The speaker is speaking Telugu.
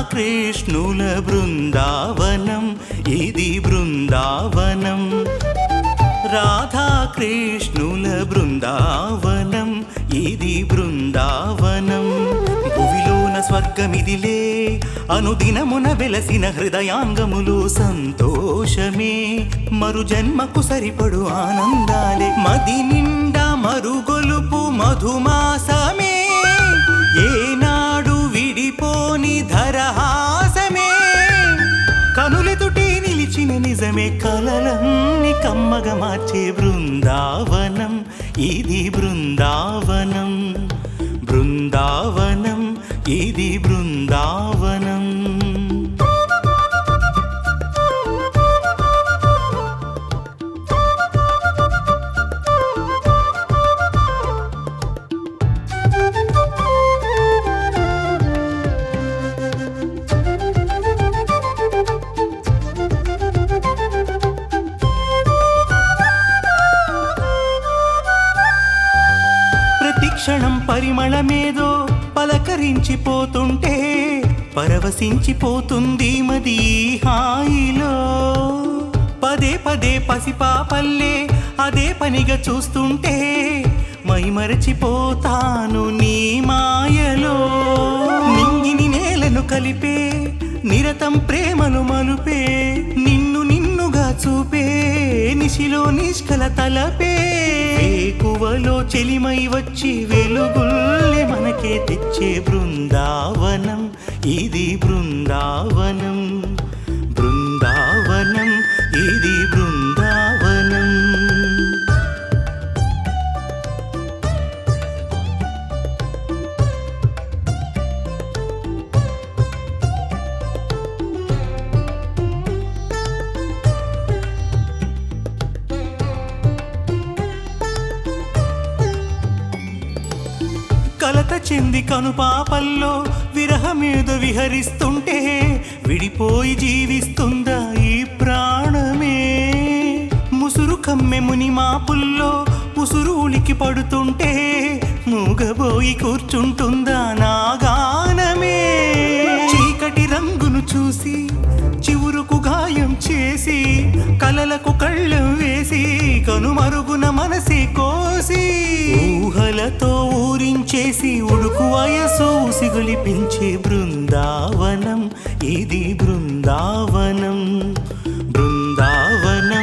కృష్ణుల బృందావనం ఇది బృందావనం రాధా కృష్ణుల బృందావనం ఇది బృందావనం భువిలోన స్వర్గమిదిలే అనుదినమున వెలసిన హృదయాంగములు సంతోషమే మరు జన్మకు సరిపడు ఆనందాలే మది నిండా మరుగొలుపు మధుమాసమే ఏనాడు విడిపోని ధరహాసమే కనులెదుటే నిలిచిన నిజమే కలలన్నీ కమ్మగా మార్చే బృందావనం ఇది బృందావనం బృందావనం ఇది బృందావనం ప్రతి క్షణం పరిమళమేదో పలకరించిపోతుంటే పరవశించిపోతుంది మది ఈ హాయిలో పదే పదే పసిపాపల్లే అదే పనిగా చూస్తుంటే మైమరచిపోతాను నీ మాయలో నింగిని నేలను కలిపే నిరతం ప్రేమను మలుపే నిన్ను నిన్నుగా చూపే నిశిలో నిష్కల తలపే వేకువలో చెలిమై వచ్చి వెలుగుల్లే మనకే తెచ్చే బృందావనం ఇది బృందావనం బృందావనం ఇది బృందావనం కలత చెంది కనుపాపల్లో విరహమేద విహరిస్తుంటే విడిపోయి జీవిస్తుందా ఈ ప్రాణమే ముసురు కమ్మె ముని మాపుల్లో ఉసురు ఉలికి పడుతుంటే మూగబోయి కూర్చుంటుందా నా గానమే చీకటి రంగును చూసి చివురుకు గాయం చేసి కలలకు కళ్ళం వేసి కనుమరుగున మనసి కోసి ఊహలతో ఊరించేసి ఉడుకు వయసు సిగులిపించే బృందావనం ఇది బృందావనం బృందావనం